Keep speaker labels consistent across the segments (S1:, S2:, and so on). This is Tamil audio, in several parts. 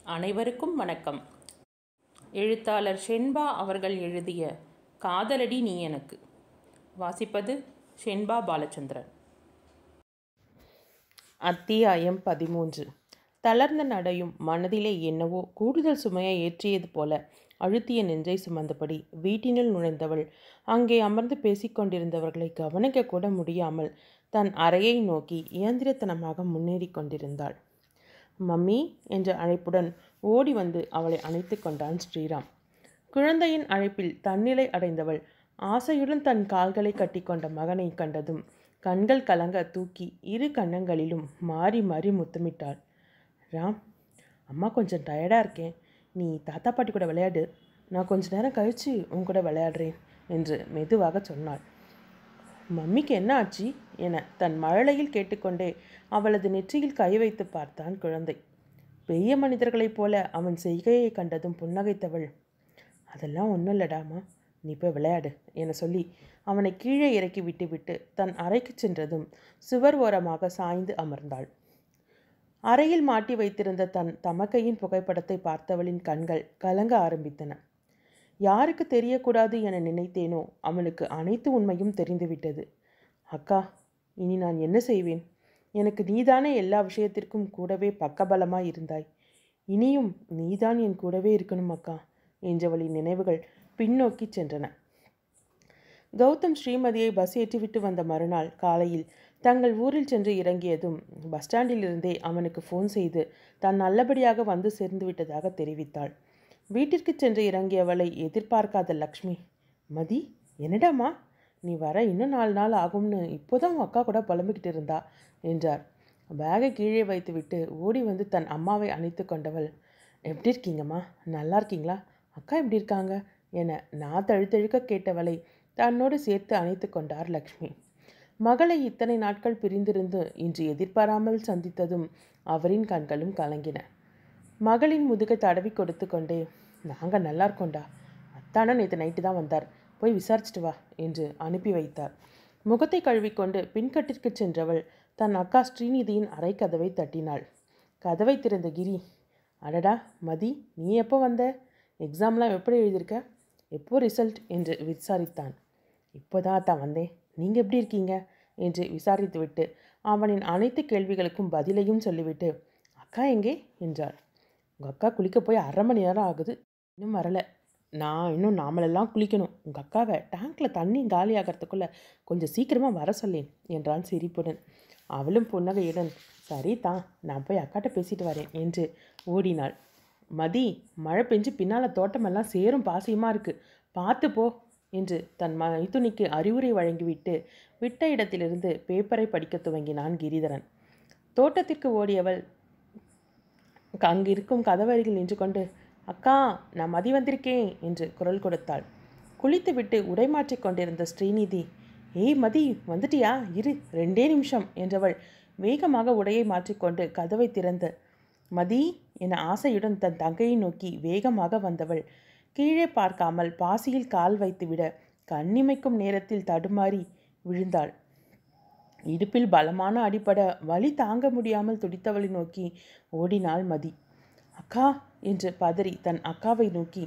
S1: அனைவருக்கும் வணக்கம் எழுத்தாளர் ஷென்பா அவர்கள் எழுதிய காதலடி நீ எனக்கு வாசிப்பது ஷென்பா பாலச்சந்திரன் அத்தியாயம் பதிமூன்று தளர்ந்த நடையும் மனதிலே என்னவோ கூடுதல் சுமையை ஏற்றியது போல அழுத்திய நெஞ்சை சுமந்தபடி வீட்டினுள் நுழைந்தவள் அங்கே அமர்ந்து பேசிக்கொண்டிருந்தவர்களை கவனிக்க கூட முடியாமல் தன் அறையை நோக்கி இயந்திரத்தனமாக முன்னேறி கொண்டிருந்தாள் மம்மி என்ற அழைப்புடன் ஓடி வந்து அவளை அணைத்து கொண்டான் ஸ்ரீராம் குழந்தையின் அழைப்பில் தன்னிலை அடைந்தவள் ஆசையுடன் தன் கால்களை கட்டிக்கொண்ட மகனை கண்டதும் கண்கள் கலங்க தூக்கி இரு கன்னங்களிலும் மாறி மாறி முத்தமிட்டாள் ராம் அம்மா கொஞ்சம் டயர்டாக இருக்கேன் நீ தாத்தா பாட்டி கூட விளையாடு நான் கொஞ்ச நேரம் கழித்து உன் கூட விளையாடுறேன் என்று மெதுவாக சொன்னாள் மம்மிக்கு என்ன ஆச்சு என தன் மழலையில் கேட்டுக்கொண்டே அவளது நெற்றியில் கை வைத்து பார்த்தான் குழந்தை பெரிய மனிதர்களைப் போல அவன் செய்கையை கண்டதும் புன்னகைத்தவள் அதெல்லாம் ஒன்றும் இல்லடாமா நீ போய் விளையாடு என சொல்லி அவனை கீழே இறக்கி விட்டுவிட்டு தன் அறைக்கு சென்றதும் சுவர் ஓரமாக சாய்ந்து அமர்ந்தாள் அறையில் மாட்டி வைத்திருந்த தன் தமக்கையின் புகைப்படத்தை பார்த்தவளின் கண்கள் கலங்க ஆரம்பித்தன யாருக்கு தெரியக்கூடாது என நினைத்தேனோ அவனுக்கு அனைத்து உண்மையும் தெரிந்துவிட்டது அக்கா இனி நான் என்ன செய்வேன் எனக்கு நீதானே எல்லா விஷயத்திற்கும் கூடவே பக்கபலமாய் இருந்தாய் இனியும் நீதான் என் கூடவே இருக்கணும் அக்கா என்றவளின் நினைவுகள் பின்னோக்கி சென்றன கௌதம் ஸ்ரீமதியை பஸ் ஏற்றிவிட்டு வந்த மறுநாள் காலையில் தங்கள் ஊரில் சென்று இறங்கியதும் பஸ் ஸ்டாண்டிலிருந்தே அவனுக்கு ஃபோன் செய்து தான் நல்லபடியாக வந்து சேர்ந்து விட்டதாக தெரிவித்தாள் வீட்டிற்கு சென்று இறங்கியவளை எதிர்பார்க்காத லக்ஷ்மி மதி என்னடாமா நீ வர இன்னும் நாலு நாள் ஆகும்னு இப்போதான் உன் அக்கா கூட புலம்பிக்கிட்டு இருந்தா என்றார் பேகை கீழே வைத்துவிட்டு ஓடி வந்து தன் அம்மாவை அணைத்து கொண்டவள் எப்படி இருக்கீங்கம்மா நல்லா இருக்கீங்களா அக்கா எப்படி இருக்காங்க என நான் தழுத்தழுக்க கேட்டவளை தன்னோடு சேர்த்து அணைத்து கொண்டார் லக்ஷ்மி மகளை இத்தனை நாட்கள் பிரிந்திருந்து இன்று எதிர்பாராமல் சந்தித்ததும் அவரின் கண்களும் கலங்கின மகளின் முதுகை தடவி கொடுத்து கொண்டே நாங்கள் நல்லா இருக்கோண்டா அத்தானா நேற்று நைட்டு தான் வந்தார் போய் விசாரிச்சுட்டு வா என்று அனுப்பி வைத்தார் முகத்தை கழுவிக்கொண்டு பின்கட்டிற்கு சென்றவள் தன் அக்கா ஸ்ரீநிதியின் அறை கதவை தட்டினாள் கதவை திறந்த கிரி அடடா மதி நீ எப்போ வந்த எக்ஸாம்லாம் எப்படி எழுதியிருக்க எப்போ ரிசல்ட் என்று விசாரித்தான் இப்போதான் தான் வந்தேன் நீங்கள் எப்படி இருக்கீங்க என்று விசாரித்துவிட்டு அவனின் அனைத்து கேள்விகளுக்கும் பதிலையும் சொல்லிவிட்டு அக்கா எங்கே என்றார் உங்கள் அக்கா குளிக்க போய் அரை மணி நேரம் ஆகுது இன்னும் வரலை நான் இன்னும் நாமளெல்லாம் குளிக்கணும் உங்கள் அக்காவை டேங்க்கில் தண்ணி காலி ஆகிறதுக்குள்ளே கொஞ்சம் சீக்கிரமாக வர சொல்லேன் என்றான் சிரிப்புடன் அவளும் புன்னகையுடன் சரி தான் நான் போய் அக்காட்ட பேசிட்டு வரேன் என்று ஓடினாள் மதி மழை பெஞ்சு பின்னால் தோட்டமெல்லாம் சேரும் பாசியமாக இருக்குது பார்த்து போ என்று தன் மைத்துனிக்கு அறிவுரை வழங்கிவிட்டு விட்ட இடத்திலிருந்து பேப்பரை படிக்கத் துவங்கினான் கிரிதரன் தோட்டத்திற்கு ஓடியவள் அங்கிருக்கும் கதவருகில் நின்று கொண்டு அக்கா நான் மதி வந்திருக்கேன் என்று குரல் கொடுத்தாள் குளித்துவிட்டு உடை மாற்றிக் கொண்டிருந்த ஸ்ரீநிதி ஏய் மதி வந்துட்டியா இரு ரெண்டே நிமிஷம் என்றவள் வேகமாக உடையை மாற்றிக்கொண்டு கதவை திறந்து மதி என ஆசையுடன் தன் தங்கையை நோக்கி வேகமாக வந்தவள் கீழே பார்க்காமல் பாசியில் கால் வைத்துவிட கண்ணிமைக்கும் நேரத்தில் தடுமாறி விழுந்தாள் இடுப்பில் பலமான அடிபட வலி தாங்க முடியாமல் துடித்தவளை நோக்கி ஓடினாள் மதி அக்கா என்று பதறி தன் அக்காவை நோக்கி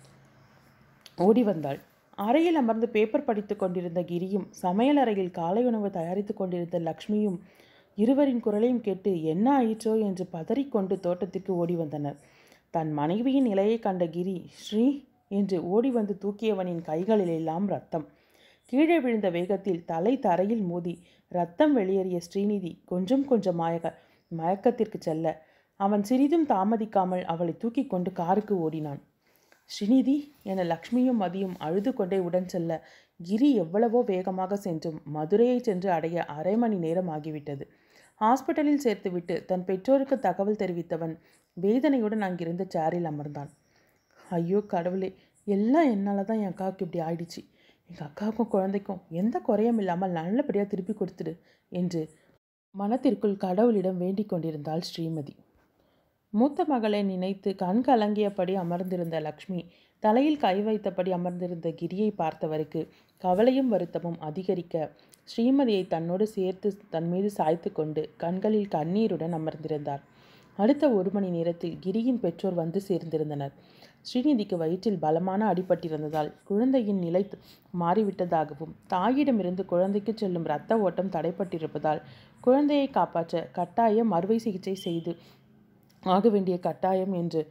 S1: ஓடி வந்தாள் அறையில் அமர்ந்து பேப்பர் படித்து கொண்டிருந்த கிரியும் சமையல் அறையில் காலை உணவு தயாரித்து கொண்டிருந்த லக்ஷ்மியும் இருவரின் குரலையும் கேட்டு என்ன ஆயிற்றோ என்று பதறிக்கொண்டு தோட்டத்திற்கு ஓடி வந்தனர் தன் மனைவியின் நிலையை கண்ட கிரி ஸ்ரீ என்று ஓடி வந்து தூக்கியவனின் கைகளிலெல்லாம் ரத்தம் கீழே விழுந்த வேகத்தில் தலை தரையில் மோதி ரத்தம் வெளியேறிய ஸ்ரீநிதி கொஞ்சம் கொஞ்சமாக மயக்கத்திற்கு செல்ல அவன் சிறிதும் தாமதிக்காமல் அவளை தூக்கி கொண்டு காருக்கு ஓடினான் ஸ்ரீநிதி என லக்ஷ்மியும் மதியும் அழுது கொண்டே உடன் செல்ல கிரி எவ்வளவோ வேகமாக சென்றும் மதுரையை சென்று அடைய அரை மணி நேரம் ஆகிவிட்டது ஹாஸ்பிட்டலில் சேர்த்துவிட்டு தன் பெற்றோருக்கு தகவல் தெரிவித்தவன் வேதனையுடன் அங்கிருந்த சேரில் அமர்ந்தான் ஐயோ கடவுளே எல்லாம் என்னால் தான் என் அக்காவுக்கு இப்படி ஆயிடுச்சு எங்கள் அக்காவுக்கும் குழந்தைக்கும் எந்த குறையும் இல்லாமல் நல்லபடியாக திருப்பி கொடுத்துடு என்று மனத்திற்குள் கடவுளிடம் வேண்டிக் கொண்டிருந்தாள் ஸ்ரீமதி மூத்த மகளை நினைத்து கண் கலங்கியபடி அமர்ந்திருந்த லக்ஷ்மி தலையில் கை வைத்தபடி அமர்ந்திருந்த கிரியை பார்த்தவருக்கு கவலையும் வருத்தமும் அதிகரிக்க ஸ்ரீமதியை தன்னோடு சேர்த்து தன் மீது சாய்த்து கொண்டு கண்களில் கண்ணீருடன் அமர்ந்திருந்தார் அடுத்த ஒரு மணி நேரத்தில் கிரியின் பெற்றோர் வந்து சேர்ந்திருந்தனர் ஸ்ரீநிதிக்கு வயிற்றில் பலமான அடிபட்டிருந்ததால் குழந்தையின் நிலை மாறிவிட்டதாகவும் தாயிடமிருந்து குழந்தைக்கு செல்லும் இரத்த ஓட்டம் தடைப்பட்டிருப்பதால் குழந்தையை காப்பாற்ற கட்டாயம் அறுவை சிகிச்சை செய்து ஆக வேண்டிய கட்டாயம் என்று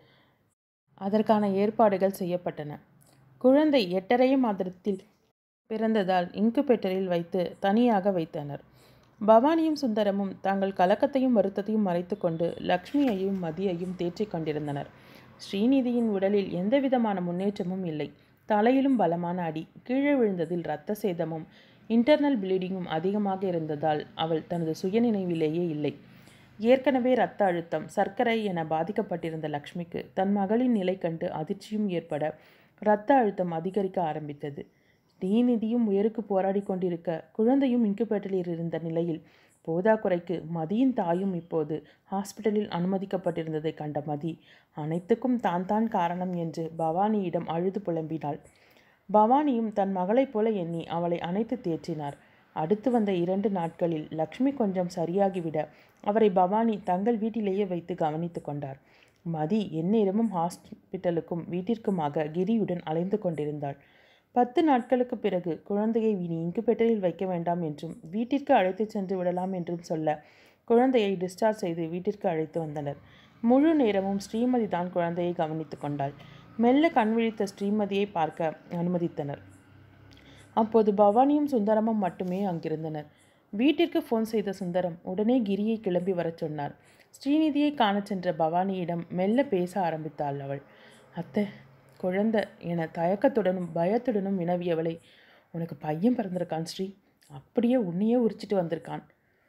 S1: அதற்கான ஏற்பாடுகள் செய்யப்பட்டன குழந்தை எட்டரை மாதத்தில் பிறந்ததால் இன்குபேட்டரில் வைத்து தனியாக வைத்தனர் பவானியும் சுந்தரமும் தங்கள் கலக்கத்தையும் வருத்தத்தையும் மறைத்து கொண்டு லக்ஷ்மியையும் மதியையும் தேற்றிக் கொண்டிருந்தனர் ஸ்ரீநிதியின் உடலில் எந்தவிதமான முன்னேற்றமும் இல்லை தலையிலும் பலமான அடி கீழே விழுந்ததில் இரத்த சேதமும் இன்டர்னல் ப்ளீடிங்கும் அதிகமாக இருந்ததால் அவள் தனது சுயநினைவிலேயே இல்லை ஏற்கனவே இரத்த அழுத்தம் சர்க்கரை என பாதிக்கப்பட்டிருந்த லக்ஷ்மிக்கு தன் மகளின் நிலை கண்டு அதிர்ச்சியும் ஏற்பட இரத்த அழுத்தம் அதிகரிக்க ஆரம்பித்தது ஸ்ரீநிதியும் உயருக்கு போராடி கொண்டிருக்க குழந்தையும் இன்குபேட்டரில் இருந்த நிலையில் போதாக்குறைக்கு மதியின் தாயும் இப்போது ஹாஸ்பிட்டலில் அனுமதிக்கப்பட்டிருந்ததை கண்ட மதி அனைத்துக்கும் தான் தான் காரணம் என்று பவானியிடம் அழுது புலம்பினாள் பவானியும் தன் மகளைப் போல எண்ணி அவளை அணைத்து தேற்றினார் அடுத்து வந்த இரண்டு நாட்களில் லக்ஷ்மி கொஞ்சம் சரியாகிவிட அவரை பவானி தங்கள் வீட்டிலேயே வைத்து கவனித்து கொண்டார் மதி எந்நேரமும் ஹாஸ்பிட்டலுக்கும் வீட்டிற்குமாக கிரியுடன் அலைந்து கொண்டிருந்தாள் பத்து நாட்களுக்கு பிறகு குழந்தையை இனி இன்குபேட்டரில் வைக்க வேண்டாம் என்றும் வீட்டிற்கு அழைத்து சென்று விடலாம் என்றும் சொல்ல குழந்தையை டிஸ்சார்ஜ் செய்து வீட்டிற்கு அழைத்து வந்தனர் முழு நேரமும் ஸ்ரீமதி தான் குழந்தையை கவனித்து கொண்டாள் மெல்ல கண் விழித்த ஸ்ரீமதியை பார்க்க அனுமதித்தனர் அப்போது பவானியும் சுந்தரமும் மட்டுமே அங்கிருந்தனர் வீட்டிற்கு ஃபோன் செய்த சுந்தரம் உடனே கிரியை கிளம்பி வரச் சொன்னார் ஸ்ரீநிதியை காணச் சென்ற பவானியிடம் மெல்ல பேச ஆரம்பித்தாள் அவள் அத்தை குழந்தை என தயக்கத்துடனும் பயத்துடனும் வினவியவளை உனக்கு பையன் பிறந்திருக்கான் ஸ்ரீ அப்படியே உன்னையே உரிச்சிட்டு வந்திருக்கான்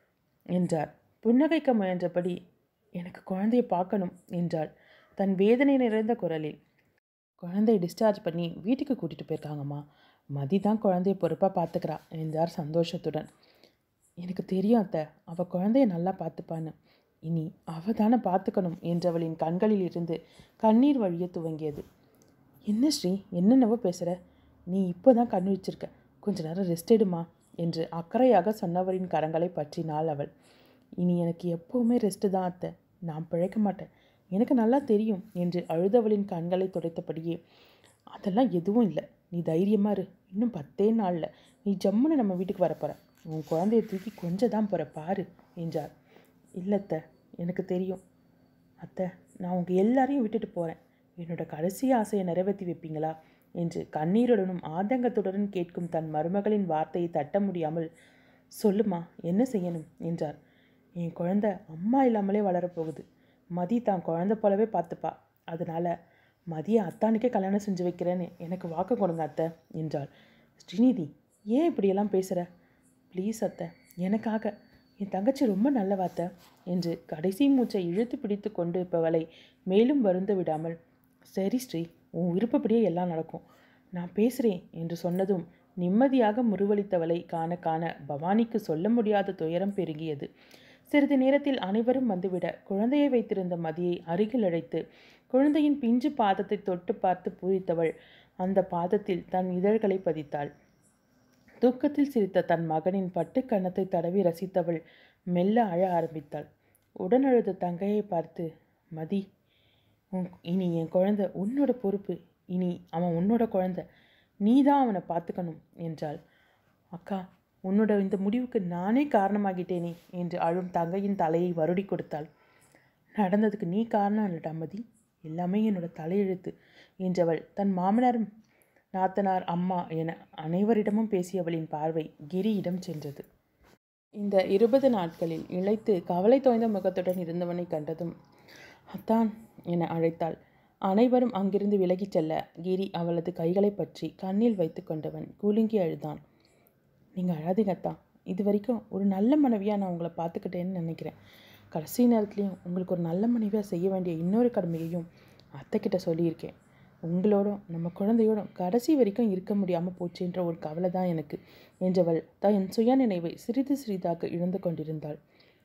S1: என்றார் புன்னகைக்க முயன்றபடி எனக்கு குழந்தையை பார்க்கணும் என்றாள் தன் வேதனை நிறைந்த குரலில் குழந்தையை டிஸ்சார்ஜ் பண்ணி வீட்டுக்கு கூட்டிகிட்டு போயிருக்காங்கம்மா மதி தான் குழந்தைய பொறுப்பாக பார்த்துக்கிறா என்றார் சந்தோஷத்துடன் எனக்கு தெரியும் அத்தை அவள் குழந்தைய நல்லா பார்த்துப்பான்னு இனி அவ தானே பார்த்துக்கணும் என்றவளின் கண்களில் இருந்து கண்ணீர் வழிய துவங்கியது என்ன ஸ்ரீ என்னென்னவோ பேசுகிற நீ இப்போ தான் கண் வச்சிருக்க கொஞ்ச நேரம் ரெஸ்ட் எடுமா என்று அக்கறையாக சொன்னவரின் கரங்களை பற்றினாள் அவள் இனி எனக்கு எப்போவுமே ரெஸ்ட்டு தான் அத்தை நான் பிழைக்க மாட்டேன் எனக்கு நல்லா தெரியும் என்று அழுதவளின் கண்களை துடைத்தபடியே அதெல்லாம் எதுவும் இல்லை நீ தைரியமாக இரு இன்னும் பத்தே நாளில் நீ ஜம்முன்னு நம்ம வீட்டுக்கு வரப்போற உன் குழந்தைய தூக்கி கொஞ்சம் தான் போகிற பாரு என்றார் இல்லைத்த எனக்கு தெரியும் அத்தை நான் உங்கள் எல்லாரையும் விட்டுட்டு போகிறேன் என்னோட கடைசி ஆசையை நிறைவேற்றி வைப்பீங்களா என்று கண்ணீருடனும் ஆதங்கத்துடனும் கேட்கும் தன் மருமகளின் வார்த்தையை தட்ட முடியாமல் சொல்லுமா என்ன செய்யணும் என்றார் என் குழந்தை அம்மா இல்லாமலே வளரப்போகுது மதி தான் குழந்தை போலவே பார்த்துப்பா அதனால் மதியை அத்தானுக்கே கல்யாணம் செஞ்சு வைக்கிறேன்னு எனக்கு வாக்கு கொடுங்க அத்தை என்றாள் ஸ்ரீநிதி ஏன் இப்படியெல்லாம் பேசுகிற ப்ளீஸ் அத்தை எனக்காக என் தங்கச்சி ரொம்ப நல்ல அத்தை என்று கடைசி மூச்சை இழுத்து பிடித்து கொண்டு இப்பவளை மேலும் வருந்த விடாமல் சரி ஸ்ரீ உன் விருப்பப்படியே எல்லாம் நடக்கும் நான் பேசுகிறேன் என்று சொன்னதும் நிம்மதியாக முருவளித்தவளை காண காண பவானிக்கு சொல்ல முடியாத துயரம் பெருகியது சிறிது நேரத்தில் அனைவரும் வந்துவிட குழந்தையை வைத்திருந்த மதியை அருகில் அழைத்து குழந்தையின் பிஞ்சு பாதத்தை தொட்டு பார்த்து பூரித்தவள் அந்த பாதத்தில் தன் இதழ்களை பதித்தாள் தூக்கத்தில் சிரித்த தன் மகனின் பட்டு கன்னத்தை தடவி ரசித்தவள் மெல்ல அழ ஆரம்பித்தாள் உடன் அழுத தங்கையை பார்த்து மதி உன் இனி என் குழந்தை உன்னோட பொறுப்பு இனி அவன் உன்னோட குழந்தை நீ தான் அவனை பார்த்துக்கணும் என்றாள் அக்கா உன்னோட இந்த முடிவுக்கு நானே காரணமாகிட்டேனே என்று அழும் தங்கையின் தலையை வருடி கொடுத்தாள் நடந்ததுக்கு நீ காரணம் இல்லடா மதி எல்லாமே என்னோட தலையெழுத்து என்றவள் தன் மாமனார் நாத்தனார் அம்மா என அனைவரிடமும் பேசியவளின் பார்வை கிரியிடம் சென்றது இந்த இருபது நாட்களில் இழைத்து கவலை தோய்ந்த முகத்துடன் இருந்தவனை கண்டதும் அத்தான் என அழைத்தாள் அனைவரும் அங்கிருந்து விலகிச் செல்ல கிரி அவளது கைகளை பற்றி கண்ணில் வைத்து கொண்டவன் குலுங்கி அழுதான் நீங்கள் அழாதீங்க அத்தான் இது வரைக்கும் ஒரு நல்ல மனைவியாக நான் உங்களை பார்த்துக்கிட்டேன்னு நினைக்கிறேன் கடைசி நேரத்துலையும் உங்களுக்கு ஒரு நல்ல மனைவியாக செய்ய வேண்டிய இன்னொரு கடமையையும் அத்தைக்கிட்ட சொல்லியிருக்கேன் உங்களோடும் நம்ம குழந்தையோடும் கடைசி வரைக்கும் இருக்க முடியாமல் போச்சுன்ற ஒரு கவலை தான் எனக்கு என்றவள் தன் சுயநினைவை சிறிது சிறிதாக இழந்து கொண்டிருந்தாள்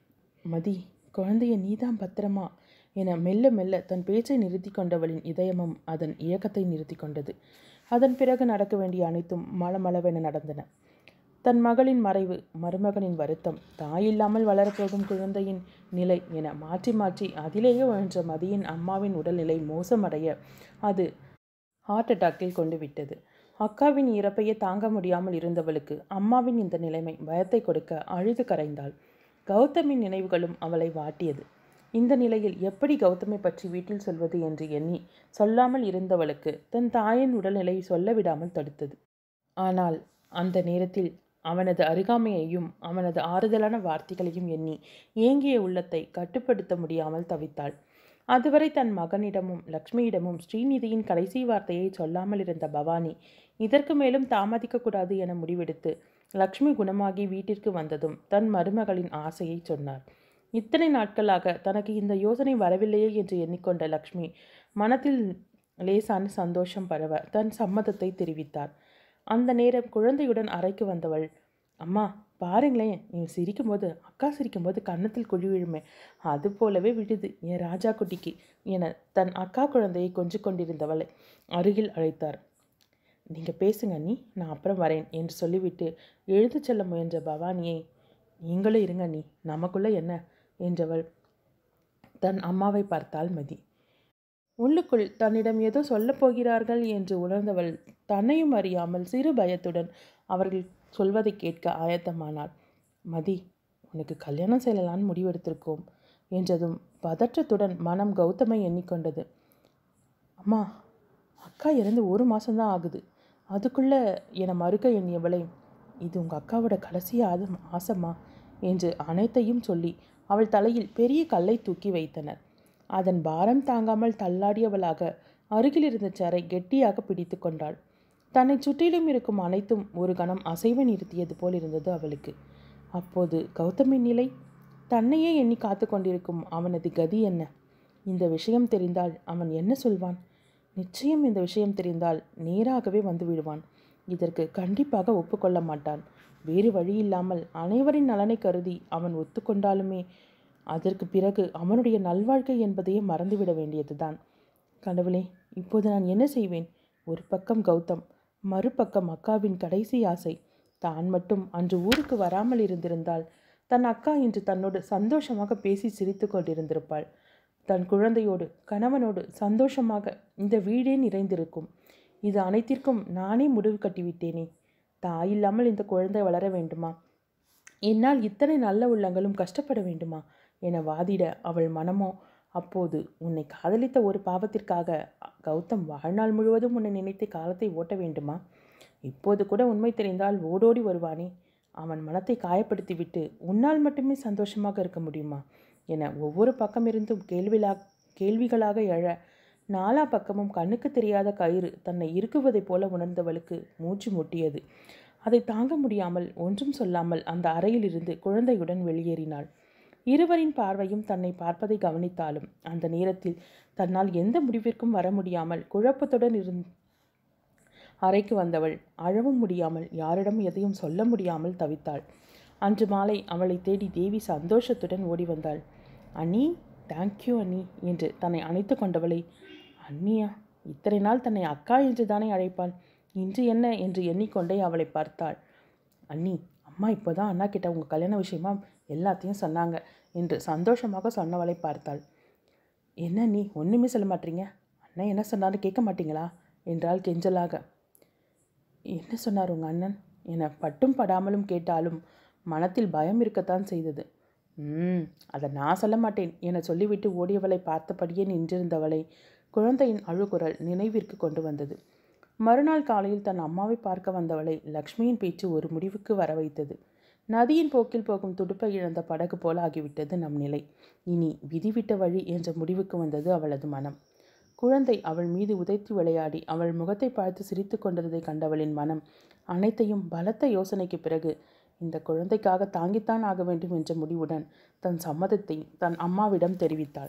S1: மதி குழந்தைய நீதான் பத்திரமா என மெல்ல மெல்ல தன் பேச்சை நிறுத்தி கொண்டவளின் இதயமும் அதன் இயக்கத்தை நிறுத்தி கொண்டது அதன் பிறகு நடக்க வேண்டிய அனைத்தும் மளமளவென நடந்தன தன் மகளின் மறைவு மருமகனின் வருத்தம் தாயில்லாமல் வளரப்போகும் குழந்தையின் நிலை என மாற்றி மாற்றி அதிலேயே உழன்ற மதியின் அம்மாவின் உடல்நிலை மோசமடைய அது ஹார்ட் அட்டாக்கில் கொண்டு விட்டது அக்காவின் இறப்பையே தாங்க முடியாமல் இருந்தவளுக்கு அம்மாவின் இந்த நிலைமை பயத்தை கொடுக்க அழுது கரைந்தாள் கௌதமின் நினைவுகளும் அவளை வாட்டியது இந்த நிலையில் எப்படி கௌதமை பற்றி வீட்டில் சொல்வது என்று எண்ணி சொல்லாமல் இருந்தவளுக்கு தன் தாயின் உடல்நிலை சொல்ல விடாமல் தடுத்தது ஆனால் அந்த நேரத்தில் அவனது அருகாமையையும் அவனது ஆறுதலான வார்த்தைகளையும் எண்ணி ஏங்கிய உள்ளத்தை கட்டுப்படுத்த முடியாமல் தவித்தாள் அதுவரை தன் மகனிடமும் லக்ஷ்மியிடமும் ஸ்ரீநிதியின் கடைசி வார்த்தையை சொல்லாமல் இருந்த பவானி இதற்கு மேலும் தாமதிக்கக்கூடாது என முடிவெடுத்து லக்ஷ்மி குணமாகி வீட்டிற்கு வந்ததும் தன் மருமகளின் ஆசையை சொன்னார் இத்தனை நாட்களாக தனக்கு இந்த யோசனை வரவில்லையே என்று எண்ணிக்கொண்ட லக்ஷ்மி மனத்தில் லேசான சந்தோஷம் பரவ தன் சம்மதத்தை தெரிவித்தார் அந்த நேரம் குழந்தையுடன் அறைக்கு வந்தவள் அம்மா பாருங்களேன் நீ சிரிக்கும்போது அக்கா சிரிக்கும்போது கன்னத்தில் குழி விழுமே அது போலவே விடுது என் ராஜா குட்டிக்கு என தன் அக்கா குழந்தையை கொஞ்சு கொண்டிருந்தவளை அருகில் அழைத்தார் நீங்கள் பேசுங்க நீ நான் அப்புறம் வரேன் என்று சொல்லிவிட்டு எழுந்து செல்ல முயன்ற பவானியை நீங்களும் இருங்க நீ நமக்குள்ள என்ன என்றவள் தன் அம்மாவை பார்த்தாள் மதி உள்ளுக்குள் தன்னிடம் ஏதோ சொல்லப் போகிறார்கள் என்று உணர்ந்தவள் தன்னையும் அறியாமல் சிறு பயத்துடன் அவர்கள் சொல்வதை கேட்க ஆயத்தமானாள் மதி உனக்கு கல்யாணம் செய்யலான்னு முடிவெடுத்திருக்கோம் என்றதும் பதற்றத்துடன் மனம் கௌதமை எண்ணிக்கொண்டது அம்மா அக்கா இறந்து ஒரு மாதம்தான் ஆகுது அதுக்குள்ளே என்னை மறுக்க எண்ணியவளை இது உங்கள் அக்காவோட கடைசி ஆதம் ஆசைம்மா என்று அனைத்தையும் சொல்லி அவள் தலையில் பெரிய கல்லை தூக்கி வைத்தனர் அதன் பாரம் தாங்காமல் தள்ளாடியவளாக அருகில் இருந்த சேரை கெட்டியாக பிடித்து கொண்டாள் தன்னை சுற்றிலும் இருக்கும் அனைத்தும் ஒரு கணம் அசைவு நிறுத்தியது போல் இருந்தது அவளுக்கு அப்போது கௌதமின் நிலை தன்னையே எண்ணி காத்து கொண்டிருக்கும் அவனது கதி என்ன இந்த விஷயம் தெரிந்தால் அவன் என்ன சொல்வான் நிச்சயம் இந்த விஷயம் தெரிந்தால் நேராகவே வந்து விடுவான் இதற்கு கண்டிப்பாக ஒப்புக்கொள்ள மாட்டான் வேறு வழியில்லாமல் அனைவரின் நலனை கருதி அவன் ஒத்துக்கொண்டாலுமே அதற்கு பிறகு அவனுடைய நல்வாழ்க்கை என்பதையே மறந்துவிட வேண்டியதுதான் கடவுளே இப்போது நான் என்ன செய்வேன் ஒரு பக்கம் கௌதம் மறுபக்கம் அக்காவின் கடைசி ஆசை தான் மட்டும் அன்று ஊருக்கு வராமல் இருந்திருந்தால் தன் அக்கா இன்று தன்னோடு சந்தோஷமாக பேசி சிரித்து கொண்டிருந்திருப்பாள் தன் குழந்தையோடு கணவனோடு சந்தோஷமாக இந்த வீடே நிறைந்திருக்கும் இது அனைத்திற்கும் நானே முடிவு கட்டிவிட்டேனே தாயில்லாமல் இந்த குழந்தை வளர வேண்டுமா என்னால் இத்தனை நல்ல உள்ளங்களும் கஷ்டப்பட வேண்டுமா என வாதிட அவள் மனமோ அப்போது உன்னை காதலித்த ஒரு பாவத்திற்காக கௌதம் வாழ்நாள் முழுவதும் உன்னை நினைத்து காலத்தை ஓட்ட வேண்டுமா இப்போது கூட உண்மை தெரிந்தால் ஓடோடி வருவானே அவன் மனத்தை காயப்படுத்திவிட்டு உன்னால் மட்டுமே சந்தோஷமாக இருக்க முடியுமா என ஒவ்வொரு பக்கமிருந்தும் கேள்விலா கேள்விகளாக எழ நாலா பக்கமும் கண்ணுக்கு தெரியாத கயிறு தன்னை இருக்குவதைப் போல உணர்ந்தவளுக்கு மூச்சு முட்டியது அதை தாங்க முடியாமல் ஒன்றும் சொல்லாமல் அந்த அறையிலிருந்து குழந்தையுடன் வெளியேறினாள் இருவரின் பார்வையும் தன்னை பார்ப்பதை கவனித்தாலும் அந்த நேரத்தில் தன்னால் எந்த முடிவிற்கும் வர முடியாமல் குழப்பத்துடன் இருந் அறைக்கு வந்தவள் அழவும் முடியாமல் யாரிடம் எதையும் சொல்ல முடியாமல் தவித்தாள் அன்று மாலை அவளை தேடி தேவி சந்தோஷத்துடன் ஓடி வந்தாள் அண்ணி தேங்க்யூ அண்ணி என்று தன்னை அணைத்து கொண்டவளை அண்ணியா இத்தனை நாள் தன்னை அக்கா என்று தானே அழைப்பாள் இன்று என்ன என்று எண்ணிக்கொண்டே அவளை பார்த்தாள் அண்ணி அம்மா இப்போதான் அண்ணா கிட்ட உங்கள் கல்யாண விஷயமா எல்லாத்தையும் சொன்னாங்க என்று சந்தோஷமாக சொன்னவளை பார்த்தாள் என்ன நீ ஒன்றுமே சொல்ல மாட்டீங்க அண்ணன் என்ன சொன்னாலும் கேட்க மாட்டீங்களா என்றாள் கெஞ்சலாக என்ன சொன்னார் உங்கள் அண்ணன் என பட்டும் படாமலும் கேட்டாலும் மனத்தில் பயம் இருக்கத்தான் செய்தது ம் அதை நான் சொல்ல மாட்டேன் என சொல்லிவிட்டு ஓடியவளை பார்த்தபடியே நின்றிருந்தவளை குழந்தையின் அழுகுரல் நினைவிற்கு கொண்டு வந்தது மறுநாள் காலையில் தன் அம்மாவை பார்க்க வந்தவளை லக்ஷ்மியின் பேச்சு ஒரு முடிவுக்கு வர வைத்தது நதியின் போக்கில் போகும் துடுப்பை இழந்த படகு போல ஆகிவிட்டது நம் நிலை இனி விதிவிட்ட வழி என்ற முடிவுக்கு வந்தது அவளது மனம் குழந்தை அவள் மீது உதைத்து விளையாடி அவள் முகத்தை பார்த்து சிரித்து கொண்டிருந்ததை கண்டவளின் மனம் அனைத்தையும் பலத்த யோசனைக்கு பிறகு இந்த குழந்தைக்காக தாங்கித்தான் ஆக வேண்டும் என்ற முடிவுடன் தன் சம்மதத்தை தன் அம்மாவிடம் தெரிவித்தாள்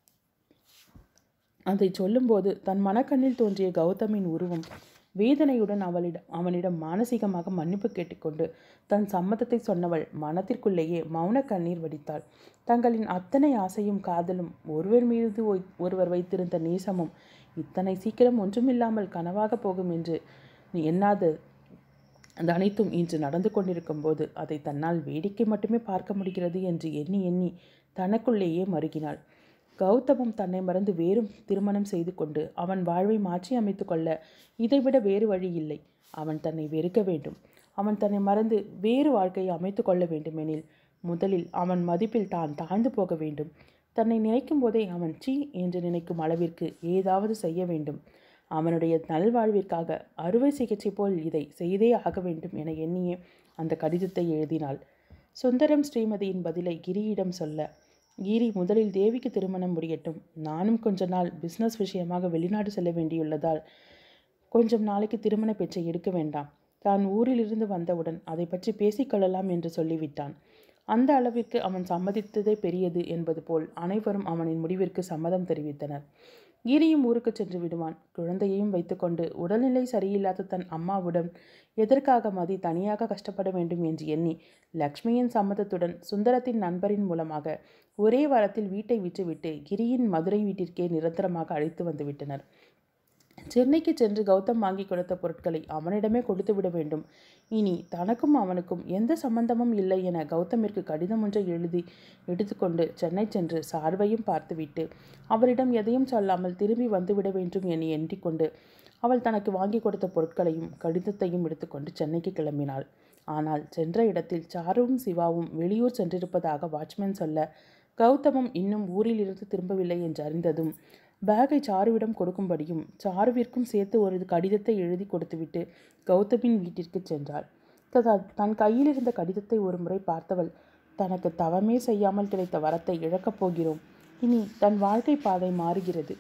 S1: அதை சொல்லும்போது தன் மனக்கண்ணில் தோன்றிய கௌதமின் உருவம் வேதனையுடன் அவளிடம் அவனிடம் மானசீகமாக மன்னிப்பு கேட்டுக்கொண்டு தன் சம்மதத்தை சொன்னவள் மனத்திற்குள்ளேயே மௌன கண்ணீர் வடித்தாள் தங்களின் அத்தனை ஆசையும் காதலும் ஒருவர் மீது ஒய்- ஒருவர் வைத்திருந்த நேசமும் இத்தனை சீக்கிரம் ஒன்றுமில்லாமல் கனவாக போகும் என்று எண்ணாது அது அனைத்தும் இன்று நடந்து கொண்டிருக்கும் போது அதை தன்னால் வேடிக்கை மட்டுமே பார்க்க முடிகிறது என்று எண்ணி எண்ணி தனக்குள்ளேயே மறுகினாள் கௌதமம் தன்னை மறந்து வேறும் திருமணம் செய்து கொண்டு அவன் வாழ்வை மாற்றி அமைத்து கொள்ள இதைவிட வேறு வழி இல்லை அவன் தன்னை வெறுக்க வேண்டும் அவன் தன்னை மறந்து வேறு வாழ்க்கையை அமைத்து கொள்ள வேண்டுமெனில் முதலில் அவன் மதிப்பில் தான் தாழ்ந்து போக வேண்டும் தன்னை நினைக்கும் போதே அவன் சீ என்று நினைக்கும் அளவிற்கு ஏதாவது செய்ய வேண்டும் அவனுடைய நல்வாழ்விற்காக அறுவை சிகிச்சை போல் இதை செய்தே ஆக வேண்டும் என எண்ணியே அந்த கடிதத்தை எழுதினாள் சுந்தரம் ஸ்ரீமதியின் பதிலை கிரியிடம் சொல்ல கிரி முதலில் தேவிக்கு திருமணம் முடியட்டும் நானும் கொஞ்ச நாள் பிஸ்னஸ் விஷயமாக வெளிநாடு செல்ல வேண்டியுள்ளதால் கொஞ்சம் நாளைக்கு திருமண பேச்சை எடுக்க வேண்டாம் தான் ஊரிலிருந்து வந்தவுடன் அதை பற்றி பேசிக்கொள்ளலாம் என்று சொல்லிவிட்டான் அந்த அளவிற்கு அவன் சம்மதித்ததே பெரியது என்பது போல் அனைவரும் அவனின் முடிவிற்கு சம்மதம் தெரிவித்தனர் கிரியும் ஊருக்கு சென்று விடுவான் குழந்தையையும் வைத்துக்கொண்டு உடல்நிலை சரியில்லாத தன் அம்மாவுடன் எதற்காக மதி தனியாக கஷ்டப்பட வேண்டும் என்று எண்ணி லக்ஷ்மியின் சம்மதத்துடன் சுந்தரத்தின் நண்பரின் மூலமாக ஒரே வாரத்தில் வீட்டை விட்டுவிட்டு கிரியின் மதுரை வீட்டிற்கே நிரந்தரமாக அழைத்து வந்து விட்டனர் சென்னைக்கு சென்று கௌதம் வாங்கி கொடுத்த பொருட்களை அவனிடமே கொடுத்து விட வேண்டும் இனி தனக்கும் அவனுக்கும் எந்த சம்பந்தமும் இல்லை என கௌதமிற்கு கடிதம் ஒன்றை எழுதி எடுத்துக்கொண்டு சென்னை சென்று சார்வையும் பார்த்துவிட்டு அவரிடம் எதையும் சொல்லாமல் திரும்பி வந்துவிட வேண்டும் என எண்ணிக்கொண்டு அவள் தனக்கு வாங்கி கொடுத்த பொருட்களையும் கடிதத்தையும் எடுத்துக்கொண்டு சென்னைக்கு கிளம்பினாள் ஆனால் சென்ற இடத்தில் சாருவும் சிவாவும் வெளியூர் சென்றிருப்பதாக வாட்ச்மேன் சொல்ல கௌதமும் இன்னும் ஊரில் இருந்து திரும்பவில்லை என்று அறிந்ததும் பேக்கை சாருவிடம் கொடுக்கும்படியும் சாருவிற்கும் சேர்த்து ஒரு கடிதத்தை எழுதி கொடுத்துவிட்டு கௌதமின் வீட்டிற்கு சென்றாள் த- தன் கையில் இருந்த கடிதத்தை ஒரு முறை பார்த்தவள் தனக்கு தவமே செய்யாமல் கிடைத்த வரத்தை இழக்கப் போகிறோம் இனி தன் வாழ்க்கை பாதை மாறுகிறது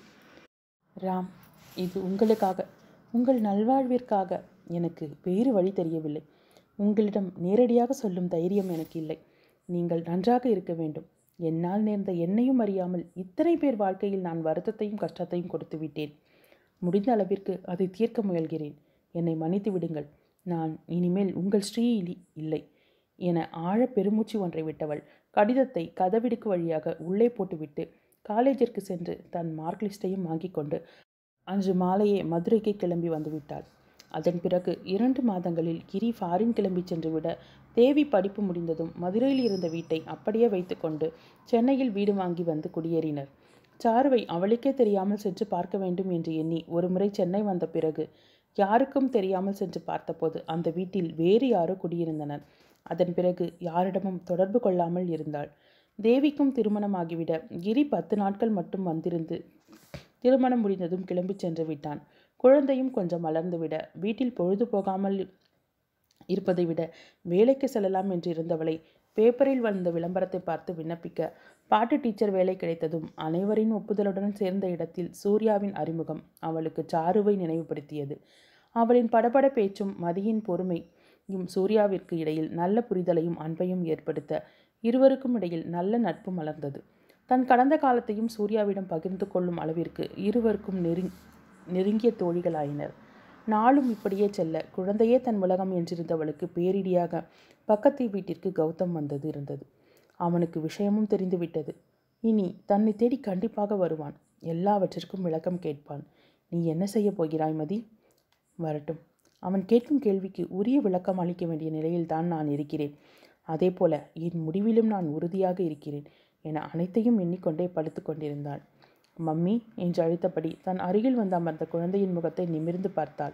S1: ராம் இது உங்களுக்காக உங்கள் நல்வாழ்விற்காக எனக்கு வேறு வழி தெரியவில்லை உங்களிடம் நேரடியாக சொல்லும் தைரியம் எனக்கு இல்லை நீங்கள் நன்றாக இருக்க வேண்டும் என்னால் நேர்ந்த என்னையும் அறியாமல் இத்தனை பேர் வாழ்க்கையில் நான் வருத்தத்தையும் கஷ்டத்தையும் கொடுத்து விட்டேன் முடிந்த அளவிற்கு அதை தீர்க்க முயல்கிறேன் என்னை மன்னித்து விடுங்கள் நான் இனிமேல் உங்கள் ஸ்ரீ இலி- இல்லை என ஆழ பெருமூச்சு ஒன்றை விட்டவள் கடிதத்தை கதவிடுக்கு வழியாக உள்ளே போட்டுவிட்டு காலேஜிற்கு சென்று தன் மார்க் லிஸ்டையும் வாங்கி கொண்டு அன்று மாலையே மதுரைக்கு கிளம்பி வந்துவிட்டாள் அதன் பிறகு இரண்டு மாதங்களில் கிரி ஃபாரின் கிளம்பி சென்றுவிட தேவி படிப்பு முடிந்ததும் மதுரையில் இருந்த வீட்டை அப்படியே வைத்துக்கொண்டு சென்னையில் வீடு வாங்கி வந்து குடியேறினர் சாருவை அவளுக்கே தெரியாமல் சென்று பார்க்க வேண்டும் என்று எண்ணி ஒருமுறை சென்னை வந்த பிறகு யாருக்கும் தெரியாமல் சென்று பார்த்தபோது அந்த வீட்டில் வேறு யாரோ குடியிருந்தனர் அதன் பிறகு யாரிடமும் தொடர்பு கொள்ளாமல் இருந்தாள் தேவிக்கும் திருமணமாகிவிட கிரி பத்து நாட்கள் மட்டும் வந்திருந்து திருமணம் முடிந்ததும் கிளம்பி சென்று விட்டான் குழந்தையும் கொஞ்சம் வளர்ந்துவிட வீட்டில் பொழுது போகாமல் இருப்பதை விட வேலைக்கு செல்லலாம் என்று இருந்தவளை பேப்பரில் வந்த விளம்பரத்தை பார்த்து விண்ணப்பிக்க பாட்டு டீச்சர் வேலை கிடைத்ததும் அனைவரின் ஒப்புதலுடன் சேர்ந்த இடத்தில் சூர்யாவின் அறிமுகம் அவளுக்கு சாருவை நினைவுபடுத்தியது அவளின் படபட பேச்சும் மதியின் பொறுமையும் சூர்யாவிற்கு இடையில் நல்ல புரிதலையும் அன்பையும் ஏற்படுத்த இருவருக்கும் இடையில் நல்ல நட்பு மலர்ந்தது தன் கடந்த காலத்தையும் சூர்யாவிடம் பகிர்ந்து கொள்ளும் அளவிற்கு இருவருக்கும் நெருங் நெருங்கிய தோழிகளாயினர் நாளும் இப்படியே செல்ல குழந்தையே தன் உலகம் என்றிருந்தவளுக்கு பேரிடியாக பக்கத்து வீட்டிற்கு கௌதம் வந்தது இருந்தது அவனுக்கு விஷயமும் தெரிந்துவிட்டது இனி தன்னை தேடி கண்டிப்பாக வருவான் எல்லாவற்றிற்கும் விளக்கம் கேட்பான் நீ என்ன செய்ய போகிறாய் மதி வரட்டும் அவன் கேட்கும் கேள்விக்கு உரிய விளக்கம் அளிக்க வேண்டிய நிலையில்தான் நான் இருக்கிறேன் அதேபோல என் முடிவிலும் நான் உறுதியாக இருக்கிறேன் என அனைத்தையும் எண்ணிக்கொண்டே படுத்துக் கொண்டிருந்தாள் மம்மி என்று அழைத்தபடி தன் அருகில் வந்து அமர்ந்த குழந்தையின் முகத்தை நிமிர்ந்து பார்த்தாள்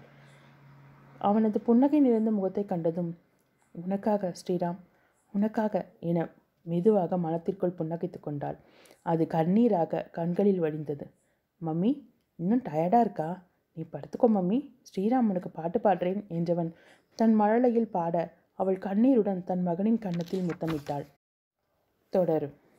S1: அவனது புன்னகை நிறைந்த முகத்தை கண்டதும் உனக்காக ஸ்ரீராம் உனக்காக என மெதுவாக மனத்திற்குள் புன்னகைத்து கொண்டாள் அது கண்ணீராக கண்களில் வடிந்தது மம்மி இன்னும் டயர்டா இருக்கா நீ படுத்துக்கோ மம்மி ஸ்ரீராம் உனக்கு பாட்டு பாடுறேன் என்றவன் தன் மழலையில் பாட அவள் கண்ணீருடன் தன் மகனின் கன்னத்தில் முத்தமிட்டாள் தொடரும்